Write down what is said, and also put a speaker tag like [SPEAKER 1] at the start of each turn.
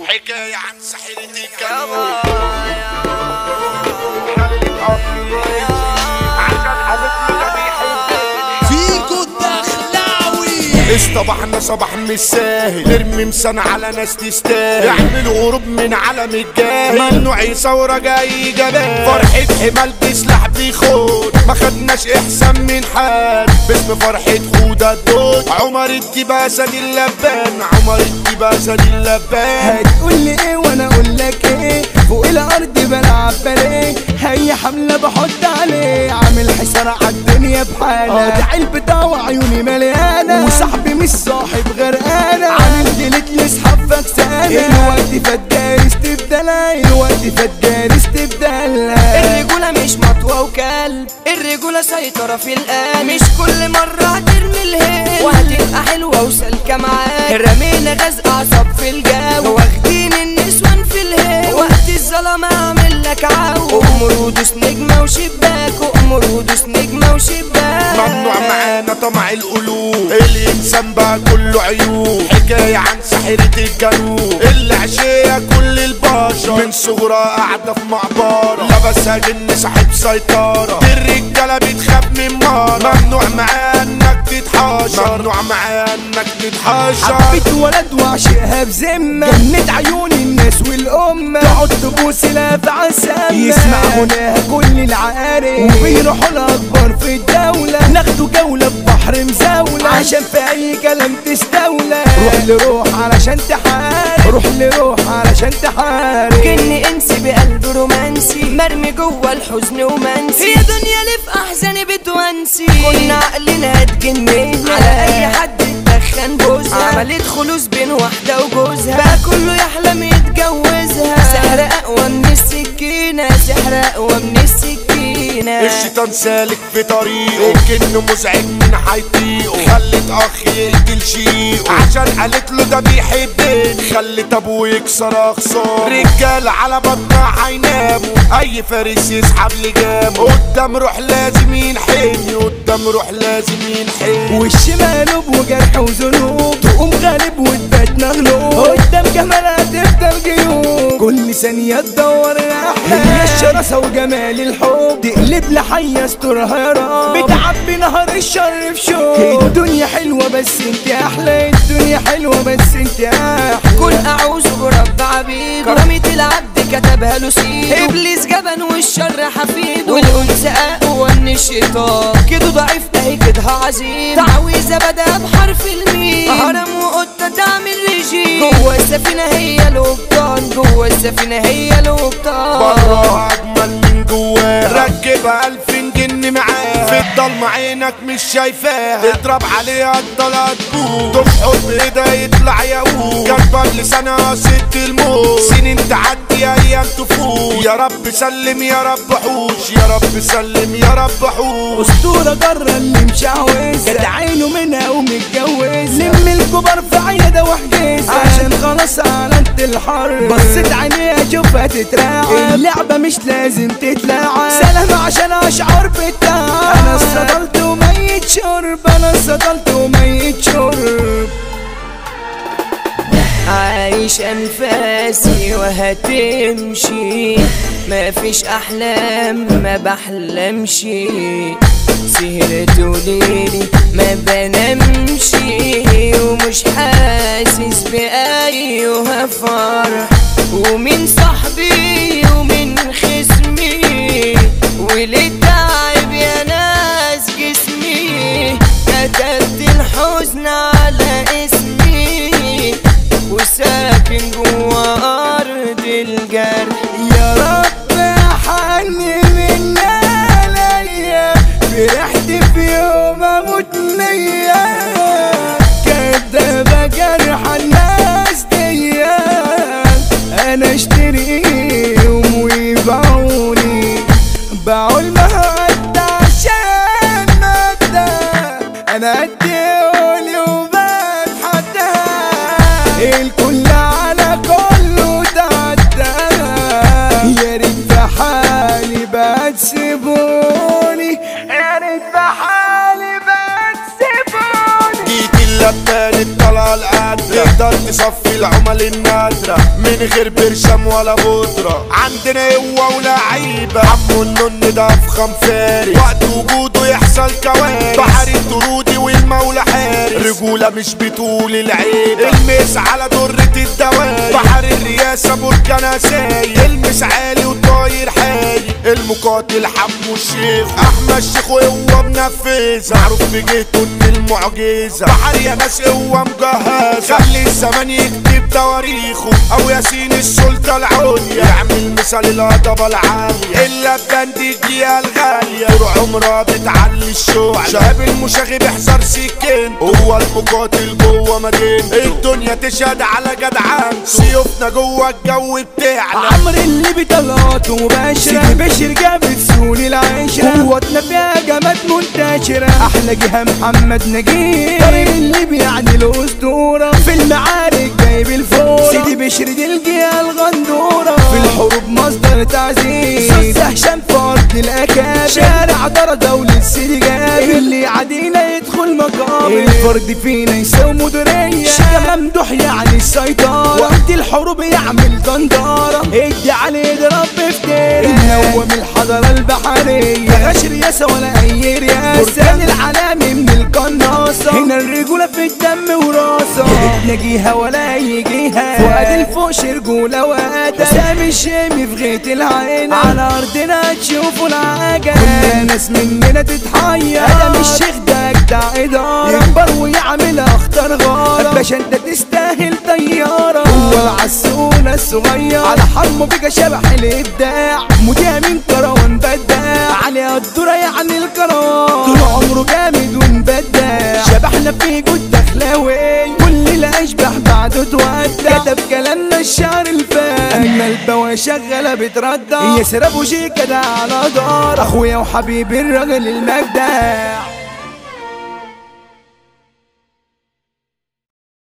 [SPEAKER 1] حكاية عن سحرة الجنوب خلي أخي عشان قالت له ده بيحبني
[SPEAKER 2] فيكو الدخلاوي
[SPEAKER 1] اصطبحنا صباح مش ساهل نرمي مسنا على ناس تستاهل يعملوا غروب من علم الجاهل ممنوع ثورة جاي جبال فرحة حمال بسلاح بيخوض ما خدناش احسن من حد باسم فرحة خودة الدود عمر الدباسة دي اللبان عمر الدباسة دي اللبان
[SPEAKER 2] هتقول لي ايه وانا اقول لك ايه فوق الارض بلعب باليه هي حمله بحط عليه عامل حصار عالدنيا بحالة ده علبة وعيوني مليانة وصاحبي مش صاحب غرقانة عامل ديليت لصحاب فكسانة الوقت فات جاري استبدالها الوقت فات جاري استبدالها
[SPEAKER 3] الرجولة مش مطوة وكلب الرجولة سيطرة في القلب مش كل مرة هترمي الهيل وهتبقى حلوة وسالكة معاك رمينا غاز أعصاب في الجو واخدين النسوان في الهيل وقت الظلام أعمل لك عو أمر ودوس نجمة وشباك أمر ودوس نجمة وشباك
[SPEAKER 1] ممنوع معانا طمع القلوب الانسان بقى كله عيوب حكاية عن سحرة الجنوب اللي عشية كل البشر من صغرها قاعدة في مقبرة لابسها جن صاحب سيطرة الرجالة بتخاف من مرة ممنوع معانا انك تتحاشر ممنوع معانا انك تتحاشر
[SPEAKER 2] حبيت ولد وعشقها بذمة جنت عيون الناس والأمة تقعد تبوس لها في عسامة يسمع غناها كل العقارب وبيروحوا الأكبر في الدولة ناخدوا جولة ببحر مزاولة عشان في أي كلام تستولى روح لروح علشان تحارب روح لروح علشان تحارب
[SPEAKER 3] كني انسي بقلب رومانسي مرمي جوه الحزن ومنسي يا دنيا اللي في احزاني بتونسي كنا عقلنا اتجننا على اي حد اتدخن جوزها عملت خلوص بين واحدة وجوزها بقى كله يحلم يتجوزها سحر اقوى من السكينة سحر اقوى من السكينة
[SPEAKER 1] الشيطان سالك في طريقه كأنه مزعج من حيطيقه خلت اخ يقتل شيقه عشان قالت له ده بيحبني خلت ابوه يكسر اخصام رجال على بطنها هيناموا اي فارس يسحب لجامه قدام روح لازم ينحني قدام روح لازم ينحني
[SPEAKER 2] وش مقلوب وجرح وذنوب تقوم غالب وتبات مغلوب قدام جمالها تفضل جيوب كل ثانية تدور رحلة هي الشراسة وجمال الحب تقلب لحية استرها يا رب بتعبي نهر الشر في شوق الدنيا حلوة بس انت احلى الدنيا حلوة بس انت احلى
[SPEAKER 3] كل اعوذ برب عبيد كرامة العبد كتبها له سيد ابليس جبن والشر حفيد والانثى اقوى من الشيطان كده ضعيف اهي كده عزيز تعويذه بدا بحرف الميم هرم وقطه تعمل رجيم جوه السفينه هي القبطان جوه السفينه هي القبطان
[SPEAKER 1] بره اجمل من جواه ركبها الفين جن معاه في الضلمة عينك مش شايفاها اضرب عليها الضلع تبوظ تفحط بايدها يطلع ياقوت كاتبة لسانها ست الموت سنين تعدي ايام تفوت يا رب سلم يا رب حوش يا رب سلم يا رب حوش
[SPEAKER 2] اسطورة جرة اللي مشعوذة جت عينه منها ومتجوز لم الكبار في عيادة واحجزها عشان خلاص اعلنت الحرب بصيت عينيها اشوفها تتراعب اللعبة مش لازم تتلاعب سلام عشان اشعر بالتعب انا صدلت وميت شرب انا صدلت وميت شرب
[SPEAKER 3] عايش انفاسي وهتمشي ما فيش احلام ما بحلمش سهرت وليلي ما بنامش ومش حاسس بأيها فرح ومن صاحبي ومن خصمي وللتعب يا ناس جسمي كتبت الحزن على اسمي وساكن جوا أرض الجرح
[SPEAKER 2] يا رب حني من عليا فرحت في يوم اموت نيا كدابة جرح الناس ديا انا اشتريهم ويبيعوني باعوا المهد عشان مادة انا اديهولي وبتحدى الكل على كله تعدى يا ريت في حالي بتسيبوني يا ريت في حالي بتسيبوني
[SPEAKER 1] جيت اللبان الطلع القد تقدر تصفي العمل النادرة من غير برشام ولا بودرة عندنا قوة ولاعيبة عمو النن ده افخم فارس وقت وجوده يحصل كوارث بحر الطرودي والمولى حارس رجولة مش بطول العيب المس على درة الدوائر بحر الرياسة بركان سايق المس عالي وطاير حايق المقاتل حمو الشيخ احمد الشيخ وهو منفذ معروف بجهته ان المعجزة بحر يا ناس قوة مجهزة خلي الزمان يكتب تواريخه او ياسين السلطة العليا يعمل مثال الهضبة العالية الا ببندقية الغالية طول عمرها بتعلي الشوع شاب المشاغب احذر سكين هو المقاتل جوه مدينته الدنيا تشهد على جدعان سيوفنا جوه الجو بتاعنا
[SPEAKER 2] عمر اللي بطلاته مباشرة سيدي بشر جابت سول العشرة قوتنا فيها جماد منتشرة أحلى جهة محمد نجيب طريق اللي بيعني الأسطورة في المعارك جايب الفورة سيدي بشر دي الجهة الغندورة في الحروب مصدر تعزيز صوت هشام في أرض الأكابر شارع درجة وللسيدي جابر اللي عدينا يدخل مقابر الفرد فينا يساوي مديرية شيخ ممدوح يعني السيطرة وقت الحروب يعمل دندارة ادي عليه ضرب بفتيرة النوم الحضارة البحرية ملهاش رياسة ولا أي رياسة بركان العالمي من القناصة هنا الرجولة في الدم وراسة نجيها ولا يجيها فؤاد الفوش رجولة وأدب سامي الشامي في غيط العين على أرضنا تشوفوا العجب كل الناس مننا تتحير أدم الشيخ ده أجدع إدارة يكبر ويعمل أخطر غارة باشا أنت تستاهل طيارة هو العسولة الصغير على حرمه بقى شبح الإبداع مذيع من كروان بداع علي الدورة يعني الكروان طول عمره جامد ومبدع شبحنا في جود دخلاوي كل الأشباح بعده تودع كتب كلامنا الشعر الفان أما البوا شغالة بتردع ياسر أبو شيكة ده على دار أخويا وحبيبي الراجل المجدع